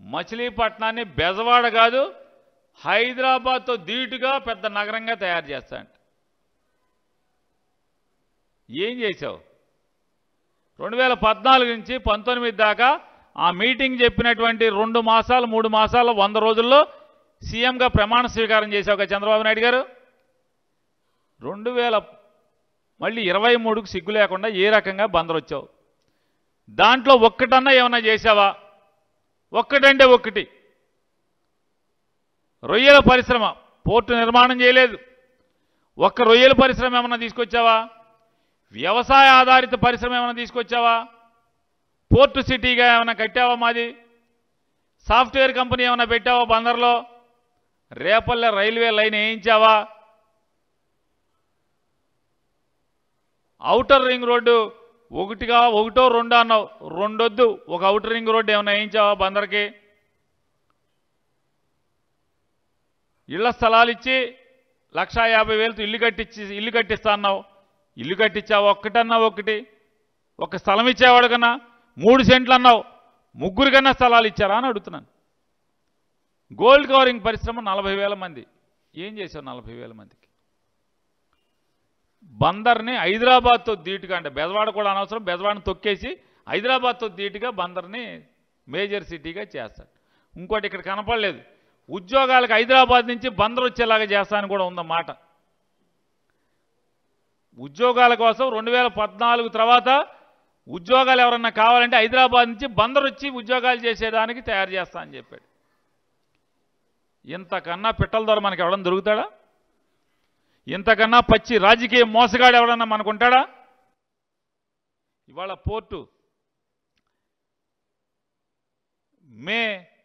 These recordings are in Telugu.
మచిలీపట్నాన్ని బెజవాడ కాదు హైదరాబాద్తో ధీటుగా పెద్ద నగరంగా తయారు చేస్తాంట ఏం చేసావు రెండు వేల పద్నాలుగు నుంచి పంతొమ్మిది దాకా ఆ మీటింగ్ చెప్పినటువంటి రెండు మాసాలు మూడు మాసాలు వంద రోజుల్లో సీఎంగా ప్రమాణ స్వీకారం చేశావు కదా చంద్రబాబు నాయుడు గారు రెండు వేల మళ్ళీ ఇరవై మూడుకు సిగ్గు లేకుండా ఏ రకంగా బందరు వచ్చావు దాంట్లో ఒక్కటన్నా ఏమన్నా చేసావా ఒక్కటంటే ఒక్కటి రొయ్యల పరిశ్రమ పోర్టు నిర్మాణం చేయలేదు ఒక్క రొయ్యల పరిశ్రమ ఏమన్నా తీసుకొచ్చావా వ్యవసాయ ఆధారిత పరిశ్రమ ఏమైనా తీసుకొచ్చావా పోర్టు సిటీగా ఏమైనా కట్టావా మాది సాఫ్ట్వేర్ కంపెనీ ఏమైనా పెట్టావా బందర్లో రేపల్లె రైల్వే లైన్ వేయించావా ఔటర్ రింగ్ రోడ్డు ఒకటిగా ఒకటో రెండో అన్నావు రెండొద్దు ఒక ఔటర్ రింగ్ రోడ్డు ఏమైనా వేయించావా బందర్కి ఇళ్ల స్థలాలు ఇచ్చి లక్షా యాభై వేలతో ఇల్లు కట్టించి ఇల్లు కట్టిస్తా అన్నావు ఇల్లు కట్టించావు ఒక్కటన్నా ఒకటి ఒక స్థలం ఇచ్చేవాడు కన్నా మూడు సెంట్లు అన్నావు ముగ్గురు కన్నా స్థలాలు ఇచ్చారా అని అడుగుతున్నాను గోల్డ్ కవరింగ్ పరిశ్రమ నలభై వేల మంది ఏం చేశావు నలభై వేల మందికి బందర్ని హైదరాబాద్తో ధీటుగా అంటే బెజవాడ కూడా అనవసరం బెజవాడని తొక్కేసి హైదరాబాద్తో ధీటుగా బందర్ని మేజర్ సిటీగా చేస్తాడు ఇంకోటి ఇక్కడ కనపడలేదు ఉద్యోగాలకు హైదరాబాద్ నుంచి బందర్ వచ్చేలాగా చేస్తానని కూడా ఉందన్నమాట ఉద్యోగాల కోసం రెండు వేల పద్నాలుగు తర్వాత ఉద్యోగాలు ఎవరన్నా కావాలంటే హైదరాబాద్ నుంచి బందర్ వచ్చి ఉద్యోగాలు చేసేదానికి తయారు చేస్తా అని చెప్పాడు ఇంతకన్నా పిట్టల ద్వారా మనకి ఎవడన్నా దొరుకుతాడా ఇంతకన్నా పచ్చి రాజకీయ మోసగాడు ఎవడన్నా మనకుంటాడా ఇవాళ పోర్టు మే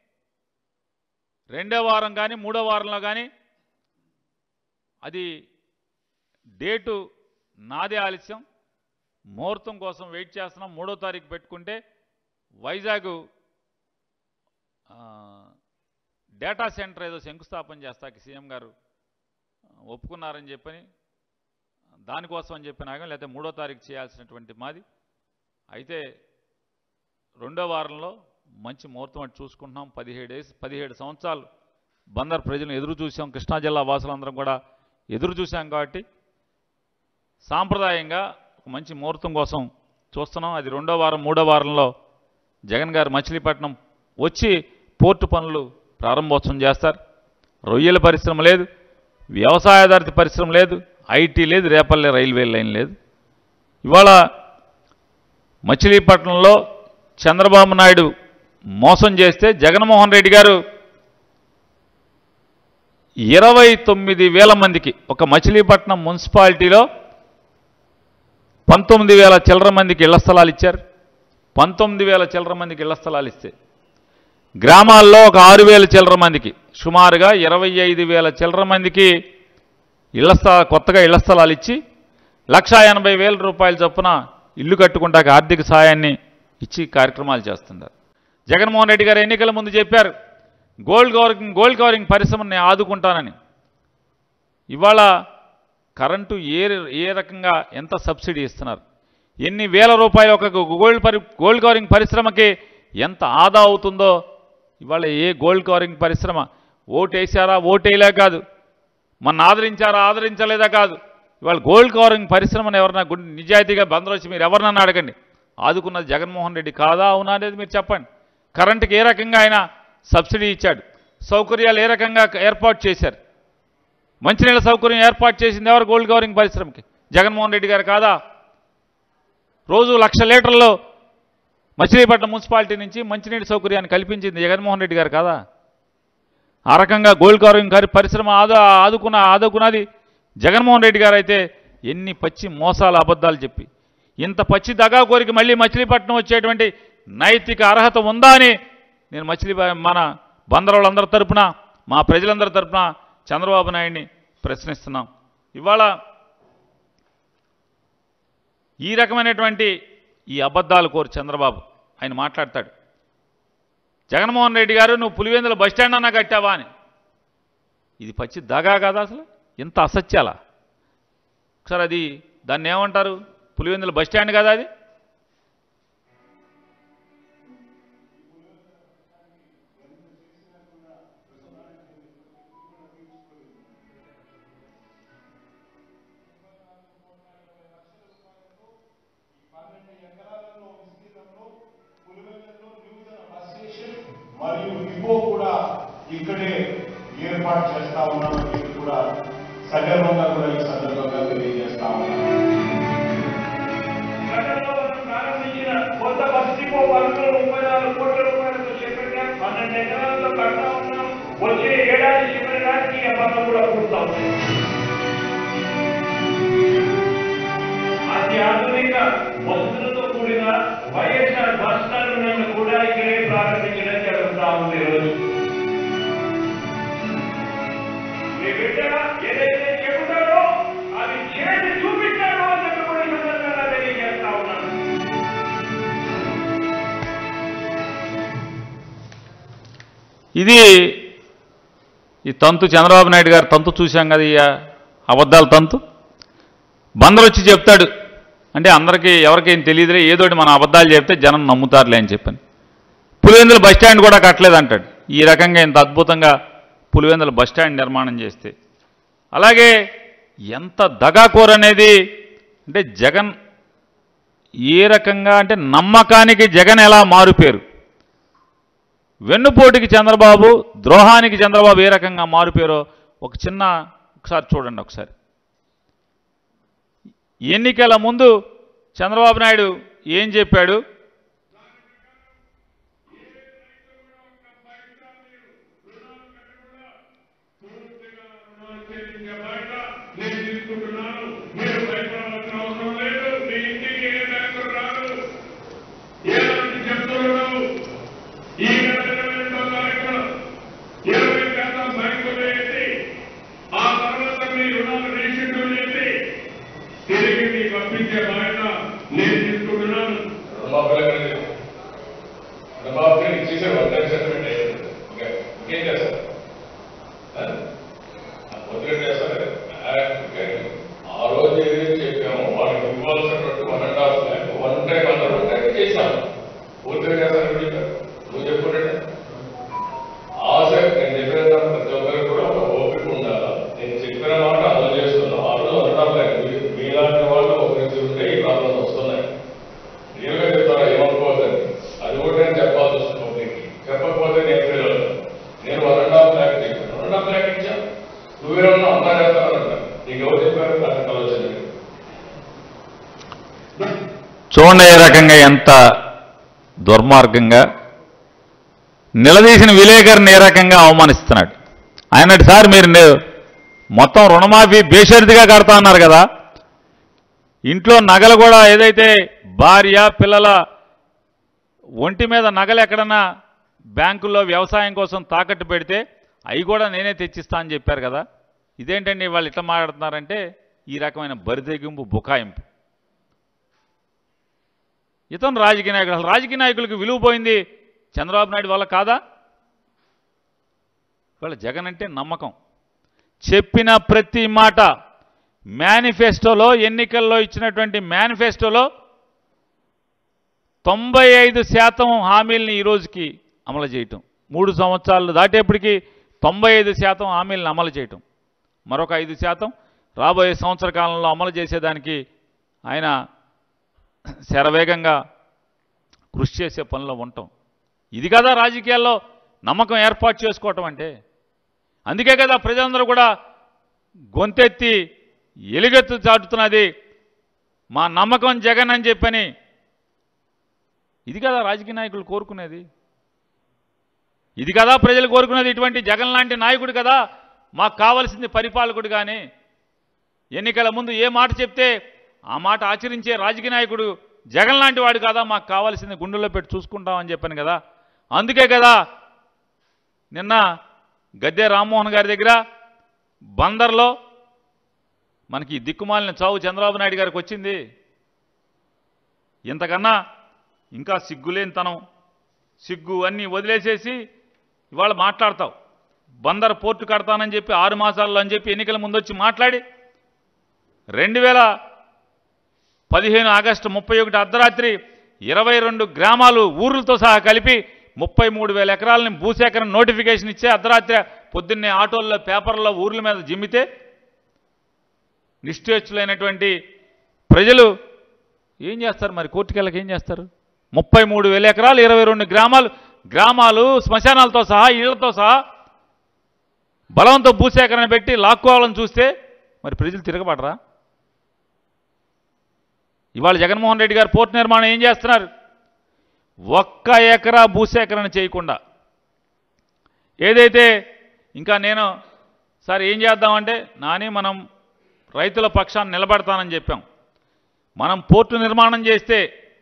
రెండో వారం కానీ మూడో వారంలో కానీ అది డేటు నాదే ఆలస్యం ముహూర్తం కోసం వెయిట్ చేస్తున్నాం మూడో తారీఖు పెట్టుకుంటే వైజాగ్ ఆ, డేటా సెంటర్ ఏదో శంకుస్థాపన చేస్తాకి సీఎం గారు ఒప్పుకున్నారని చెప్పని దానికోసం అని చెప్పిన ఆగం లేకపోతే మూడో తారీఖు చేయాల్సినటువంటి మాది అయితే రెండో వారంలో మంచి ముహూర్తం అటు చూసుకుంటున్నాం పదిహేడు డేస్ పదిహేడు సంవత్సరాలు బందర్ ప్రజలను ఎదురు చూసాం కృష్ణా జిల్లా వాసులందరం కూడా ఎదురు చూసాం కాబట్టి సాంప్రదాయంగా ఒక మంచి ముహూర్తం కోసం చూస్తున్నాం అది రెండో వారం మూడో వారంలో జగన్ గారు మచిలీపట్నం వచ్చి పోర్టు పనులు ప్రారంభోత్సవం చేస్తారు రొయ్యల పరిశ్రమ లేదు వ్యవసాయాధారిత పరిశ్రమ లేదు ఐటీ లేదు రేపల్లె రైల్వే లైన్ లేదు ఇవాళ మచిలీపట్నంలో చంద్రబాబు నాయుడు మోసం చేస్తే జగన్మోహన్ రెడ్డి గారు ఇరవై తొమ్మిది వేల మందికి ఒక మచిలీపట్నం మున్సిపాలిటీలో పంతొమ్మిది వేల చిల్లర మందికి ఇళ్ల స్థలాలు ఇచ్చారు పంతొమ్మిది వేల చిల్లర మందికి ఇళ్ల స్థలాలు ఇస్తే గ్రామాల్లో ఒక ఆరు వేల చిల్లర మందికి సుమారుగా ఇరవై ఐదు వేల చిల్లర మందికి ఇళ్ల స్థల కొత్తగా ఇళ్ల స్థలాలు ఇచ్చి లక్షా ఎనభై వేల రూపాయల చొప్పున ఇల్లు కట్టుకుంటాక ఆర్థిక సాయాన్ని ఇచ్చి కార్యక్రమాలు చేస్తున్నారు జగన్మోహన్ రెడ్డి గారు ఎన్నికల ముందు చెప్పారు గోల్డ్ కవరింగ్ గోల్డ్ కవరింగ్ పరిశ్రమని ఆదుకుంటానని ఇవాళ కరెంటు ఏ ఏ రకంగా ఎంత సబ్సిడీ ఇస్తున్నారు ఎన్ని వేల రూపాయలు ఒక గోల్డ్ పరి గోల్డ్ కవరింగ్ పరిశ్రమకి ఎంత ఆదా అవుతుందో ఇవాళ ఏ గోల్డ్ కవరింగ్ పరిశ్రమ ఓటేసారా ఓటేయలే కాదు మన ఆదరించారా ఆదరించలేదా కాదు ఇవాళ గోల్డ్ కవరింగ్ పరిశ్రమను ఎవరన్నా గుండె నిజాయితీగా బందరొచ్చి మీరు ఎవరినన్నా అడగండి ఆదుకున్నది జగన్మోహన్ రెడ్డి కాదా అవునా అనేది మీరు చెప్పండి కరెంటుకి ఏ రకంగా ఆయన సబ్సిడీ ఇచ్చాడు సౌకర్యాలు ఏ రకంగా ఏర్పాటు చేశారు మంచినీళ్ళ సౌకర్యం ఏర్పాటు చేసింది ఎవరు గోల్డ్ కవరింగ్ పరిశ్రమకి జగన్మోహన్ రెడ్డి గారు కాదా రోజు లక్ష లీటర్లు మచిలీపట్నం మున్సిపాలిటీ నుంచి మంచినీటి సౌకర్యాన్ని కల్పించింది జగన్మోహన్ రెడ్డి గారు కాదా ఆ రకంగా గోల్డ్ కవరింగ్ గారి పరిశ్రమ ఆదా ఆదుకున్న ఆదుకున్నది జగన్మోహన్ రెడ్డి గారు అయితే ఎన్ని పచ్చి మోసాలు అబద్ధాలు చెప్పి ఇంత పచ్చి దగా కోరిక మళ్ళీ మచిలీపట్నం వచ్చేటువంటి నైతిక అర్హత ఉందా అని నేను మచిలీ మన బందరోళ్ళందరి తరపున మా ప్రజలందరి తరపున చంద్రబాబు నాయుడిని ప్రశ్నిస్తున్నాం ఇవాళ ఈ రకమైనటువంటి ఈ అబద్ధాలు కోరు చంద్రబాబు ఆయన మాట్లాడతాడు జగన్మోహన్ రెడ్డి గారు నువ్వు పులివెందుల బస్టాండ్ అన్నా కట్టావా అని ఇది పచ్చి దగా కదా అసలు ఇంత అసత్యాలా ఒకసారి అది దాన్ని ఏమంటారు పులివెందుల బస్టాండ్ కదా అది మరియు డిపో కూడా ఇక్కడే ఏర్పాటు చేస్తా ఉన్నామని చెప్పి కూడా సగర్వంగా కూడా ఈ సందర్భంగా తెలియజేస్తా ఉన్నాం గతంలో మనం ప్రారంభించిన కొత్త బస్ డిపో పనులు ముప్పై నాలుగు కోట్ల రూపాయలతో చేపట్టాం పన్నెండు ఎకరాలతో కడతా ఉన్నాం వచ్చే ఏడాది చివరికి ఆ పనులు కూడా పూర్తవుతాయి అత్యాధునిక వసతులతో కూడిన వైఎస్ఆర్ బస్ టర్మినల్ కూడా ఇక్కడే ప్రారంభించడం జరుగుతా ఉంది ఈరోజు మీ బిడ్డ ఏదైతే చెబుతారో అది చేసి చూపించారో అని చెప్పి కూడా ఈ సందర్భంగా తెలియజేస్తా ఉన్నాను ఇది ఈ తంతు చంద్రబాబు నాయుడు గారు తంతు చూశాం కదా ఈ అబద్ధాల తంతు బందరు వచ్చి చెప్తాడు అంటే అందరికీ ఎవరికేం తెలియదులే ఏదోటి మన అబద్ధాలు చెప్తే జనం నమ్ముతారులే అని చెప్పని పులివెందుల బస్ స్టాండ్ కూడా కట్టలేదు అంటాడు ఈ రకంగా ఇంత అద్భుతంగా పులివెందుల బస్ స్టాండ్ నిర్మాణం చేస్తే అలాగే ఎంత దగాకోర్ అనేది అంటే జగన్ ఏ రకంగా అంటే నమ్మకానికి జగన్ ఎలా మారుపేరు వెన్నుపోటుకి చంద్రబాబు ద్రోహానికి చంద్రబాబు ఏ రకంగా మారుపేరో ఒక చిన్న ఒకసారి చూడండి ఒకసారి ఎన్నికల ముందు చంద్రబాబు నాయుడు ఏం చెప్పాడు నేను తీసుకుంటున్నాను మీరు భయపడాల్సిన అవసరం లేదు మీ ఇంటికి ఏ బ్యాంకులు రాదు ఏమంటే చెప్తున్నాను ఈ నెల ఇరవై రెండో తారీఖున ఇరవై శాతం బ్యాంకులు వేసి ఆ తర్వాత మీ రుణాలు రీషెడ్యూల్ చేసి తిరిగి మీకు పంపించే బాధ్యత నేను తీసుకుంటున్నాను రుణమాఫీ లెక్కన రుణమాఫీ ఇచ్చేసే వన్ టైం సెటిల్మెంట్ అయ్యింది ఓకే ఇంకేం చేస్తారు వదిలేట్ చేస్తారు ఓకే ఆ రోజు ఏదైతే చెప్పామో వాళ్ళకి ఇవ్వాల్సినటువంటి one and half lakh one time అన్నారు అంటే చేశాను పూర్తిగా చేస్తాను ఇప్పుడు చెప్పారు నువ్వు చెప్పుకుంటే ఆశ నేను చెప్పిన ప్రతి ఒక్కరికి కూడా ఒక ఓపిక ఉండాలా నేను చెప్పిన మాట అమలు చేస్తున్నాను ఆ రోజు వన్ అండ్ హాఫ్ ల్యాక్ మీలాంటి వాళ్ళు ఒకరికి ఉంటే ఈ ప్రాబ్లమ్స్ వస్తున్నాయి నేరుగా చెప్తారా ఏమనుకోవద్దని అది కూడా నేను చెప్పాల్సి వస్తుంది పబ్లిక్కి చెప్పకపోతే నేను ఫెయిల్ అవుతాను నేను వన్ అండ్ హాఫ్ ల్యాక్ చెప్పాను వన్ అండ్ హాఫ్ ల్యాక్ ఇచ్చా నువ్వేమన్నా అమ్మా చేస్తానంట నీకు ఎవరు చెప్పారు దానికి ఆలోచన లేదు. చూడండి ఏ రకంగా ఎంత దుర్మార్గంగా నిలదీసిన విలేకరిని ఏ రకంగా అవమానిస్తున్నాడు ఆయన సార్ మీరు నే- మొత్తం రుణమాఫీ బేషరతుగా కడతా అన్నారు కదా ఇంట్లో నగలు కూడా ఏదైతే భార్య పిల్లల ఒంటి మీద నగలు ఎక్కడన్నా బ్యాంకుల్లో వ్యవసాయం కోసం తాకట్టు పెడితే అవి కూడా నేనే తెచ్చిస్తా అని చెప్పారు కదా ఇదేంటండి వాళ్ళు ఇట్లా మాట్లాడుతున్నారంటే ఈ రకమైన బరితెగింపు బుకాయింపు ఇతను రాజకీయ నాయకుడు అసలు రాజకీయ నాయకులకు విలువ పోయింది చంద్రబాబు నాయుడు వల్ల కాదా వాళ్ళ జగన్ అంటే నమ్మకం చెప్పిన ప్రతి మాట మేనిఫెస్టోలో ఎన్నికల్లో ఇచ్చినటువంటి మేనిఫెస్టోలో తొంభై ఐదు శాతం హామీల్ని ఈ రోజుకి అమలు చేయటం మూడు సంవత్సరాలు దాటేప్పటికి తొంభై ఐదు శాతం హామీలను అమలు చేయటం మరొక ఐదు శాతం రాబోయే సంవత్సర కాలంలో అమలు చేసేదానికి ఆయన శరవేగంగా కృషి చేసే పనిలో ఉంటాం ఇది కదా రాజకీయాల్లో నమ్మకం ఏర్పాటు చేసుకోవటం అంటే అందుకే కదా ప్రజలందరూ కూడా గొంతెత్తి ఎలుగెత్తు చాటుతున్నది మా నమ్మకం జగన్ అని చెప్పని ఇది కదా రాజకీయ నాయకులు కోరుకునేది ఇది కదా ప్రజలు కోరుకునేది ఇటువంటి జగన్ లాంటి నాయకుడు కదా మాకు కావలసింది పరిపాలకుడు కానీ ఎన్నికల ముందు ఏ మాట చెప్తే ఆ మాట ఆచరించే రాజకీయ నాయకుడు జగన్ లాంటి వాడు కదా మాకు కావాల్సింది గుండెల్లో పెట్టి చూసుకుంటామని చెప్పాను కదా అందుకే కదా నిన్న గద్దె రామ్మోహన్ గారి దగ్గర బందర్లో మనకి ఈ దిక్కుమాలిన చావు చంద్రబాబు నాయుడు గారికి వచ్చింది ఇంతకన్నా ఇంకా సిగ్గులేనితనం సిగ్గు అన్నీ వదిలేసేసి ఇవాళ మాట్లాడతావు బందర్ పోర్టు కడతానని చెప్పి ఆరు మాసాల్లో అని చెప్పి ఎన్నికల ముందు వచ్చి మాట్లాడి రెండు వేల పదిహేను ఆగస్టు ముప్పై ఒకటి అర్ధరాత్రి ఇరవై రెండు గ్రామాలు ఊర్లతో సహా కలిపి ముప్పై మూడు వేల ఎకరాలని భూసేకరణ నోటిఫికేషన్ ఇచ్చే అర్ధరాత్రి పొద్దున్నే ఆటోల్లో పేపర్లో ఊర్ల మీద జిమ్మితే నిశ్చేష్టులైనటువంటి ప్రజలు ఏం చేస్తారు మరి కోర్టుకెళ్ళకి ఏం చేస్తారు ముప్పై మూడు వేల ఎకరాలు ఇరవై రెండు గ్రామాలు గ్రామాలు శ్మశానాలతో సహా ఇళ్లతో సహా బలవంతో భూసేకరణ పెట్టి లాక్కోవాలని చూస్తే మరి ప్రజలు తిరగబడరా ఇవాళ జగన్మోహన్ రెడ్డి గారు పోర్టు నిర్మాణం ఏం చేస్తున్నారు ఒక్క ఎకరా భూసేకరణ చేయకుండా ఏదైతే ఇంకా నేను సార్ ఏం చేద్దామంటే నాని మనం రైతుల పక్షాన్ని నిలబడతానని చెప్పాం మనం పోర్టు నిర్మాణం చేస్తే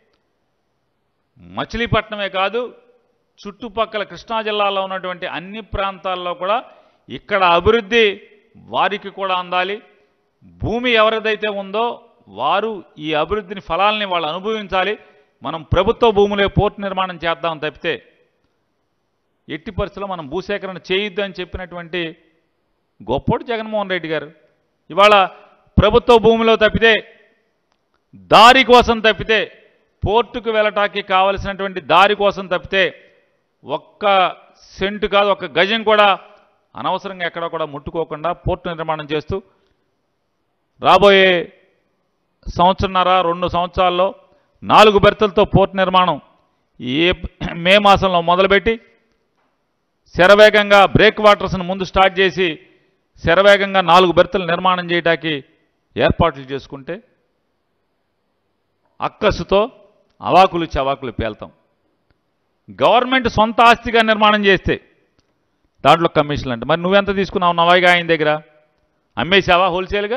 మచిలీపట్నమే కాదు చుట్టుపక్కల కృష్ణా జిల్లాలో ఉన్నటువంటి అన్ని ప్రాంతాల్లో కూడా ఇక్కడ అభివృద్ధి వారికి కూడా అందాలి భూమి ఎవరిదైతే ఉందో వారు ఈ అభివృద్ధిని ఫలాల్ని వాళ్ళు అనుభవించాలి మనం ప్రభుత్వ భూములే పోర్టు నిర్మాణం చేద్దాం తప్పితే ఎట్టి పరిస్థితుల్లో మనం భూసేకరణ చేయొద్దు అని చెప్పినటువంటి గొప్పోడు జగన్మోహన్ రెడ్డి గారు ఇవాళ ప్రభుత్వ భూమిలో తప్పితే దారి కోసం తప్పితే పోర్టుకు వెళ్ళటానికి కావలసినటువంటి దారి కోసం తప్పితే ఒక్క సెంటు కాదు ఒక్క గజం కూడా అనవసరంగా ఎక్కడ కూడా ముట్టుకోకుండా పోర్టు నిర్మాణం చేస్తూ రాబోయే సంవత్సరన్నర రెండు సంవత్సరాల్లో నాలుగు బెర్తలతో పోర్టు నిర్మాణం ఈ ఏప్- మే మాసంలో మొదలుపెట్టి శరవేగంగా బ్రేక్ వాటర్స్ను ముందు స్టార్ట్ చేసి శరవేగంగా నాలుగు బెర్తలు నిర్మాణం చేయడానికి ఏర్పాట్లు చేసుకుంటే అక్కసుతో అవాకులు చవాకులు పేల్తాం గవర్నమెంట్ సొంత ఆస్తిగా నిర్మాణం చేస్తే దాంట్లో కమిషన్లు అంటే మరి నువ్వెంత తీసుకున్నావు నవాయిగా ఆయన దగ్గర అమ్మేశావా హోల్సేల్గా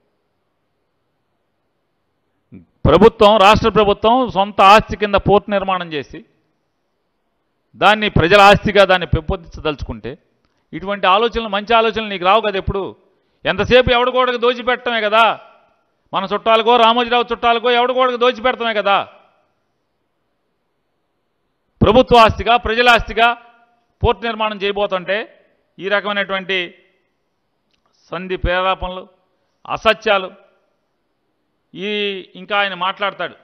ప్రభుత్వం రాష్ట్ర ప్రభుత్వం సొంత ఆస్తి కింద పోర్టు నిర్మాణం చేసి దాన్ని ప్రజల ఆస్తిగా దాన్ని పెంపొందించదలుచుకుంటే ఇటువంటి ఆలోచనలు మంచి ఆలోచనలు నీకు రావు కదా ఎప్పుడు ఎంతసేపు ఎవడికోడకు దోచిపెట్టడమే కదా మన చుట్టాలకో రామోజీరావు చుట్టాలకో ఎవడికోడకు దోచిపెడతామే కదా ప్రభుత్వ ఆస్తిగా ప్రజల ఆస్తిగా పోర్టు నిర్మాణం చేయబోతుంటే ఈ రకమైనటువంటి సంధి ప్రేరేపణలు అసత్యాలు ఈ ఇంకా ఆయన మాట్లాడతాడు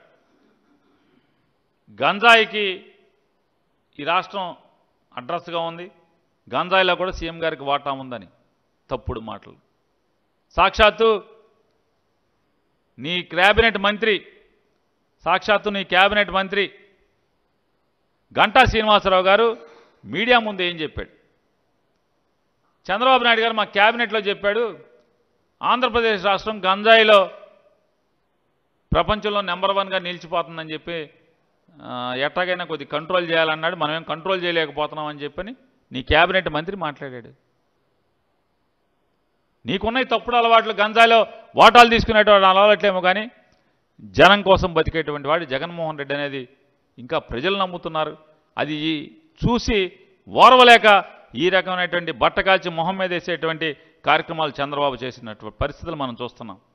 గంజాయికి ఈ రాష్ట్రం అడ్రస్గా ఉంది గంజాయిలో కూడా సీఎం గారికి వాటా ఉందని తప్పుడు మాటలు సాక్షాత్తు నీ క్యాబినెట్ మంత్రి సాక్షాత్తు నీ క్యాబినెట్ మంత్రి గంటా శ్రీనివాసరావు గారు మీడియా ముందు ఏం చెప్పాడు చంద్రబాబు నాయుడు గారు మా క్యాబినెట్లో చెప్పాడు ఆంధ్రప్రదేశ్ రాష్ట్రం గంజాయిలో ప్రపంచంలో నెంబర్ వన్గా నిలిచిపోతుందని చెప్పి ఆ, ఎట్టాగైనా కొద్ది కంట్రోల్ చేయాలన్నాడు మనం ఏం కంట్రోల్ చేయలేకపోతున్నాం అని చెప్పని నీ క్యాబినెట్ మంత్రి మాట్లాడాడు నీకున్న ఈ తప్పుడు అలవాట్లు గంజాయిలో వాటాలు తీసుకునేటువంటి అలవాట్లేమో కానీ జనం కోసం బతికేటువంటి వాడు జగన్మోహన్ రెడ్డి అనేది ఇంకా ప్రజలు నమ్ముతున్నారు అది ఈ చూసి ఓర్వలేక ఈ రకమైనటువంటి బట్టకాల్చి మొహం మీద వేసేటువంటి కార్యక్రమాలు చంద్రబాబు చేసినటువంటి పరిస్థితులు మనం చూస్తున్నాం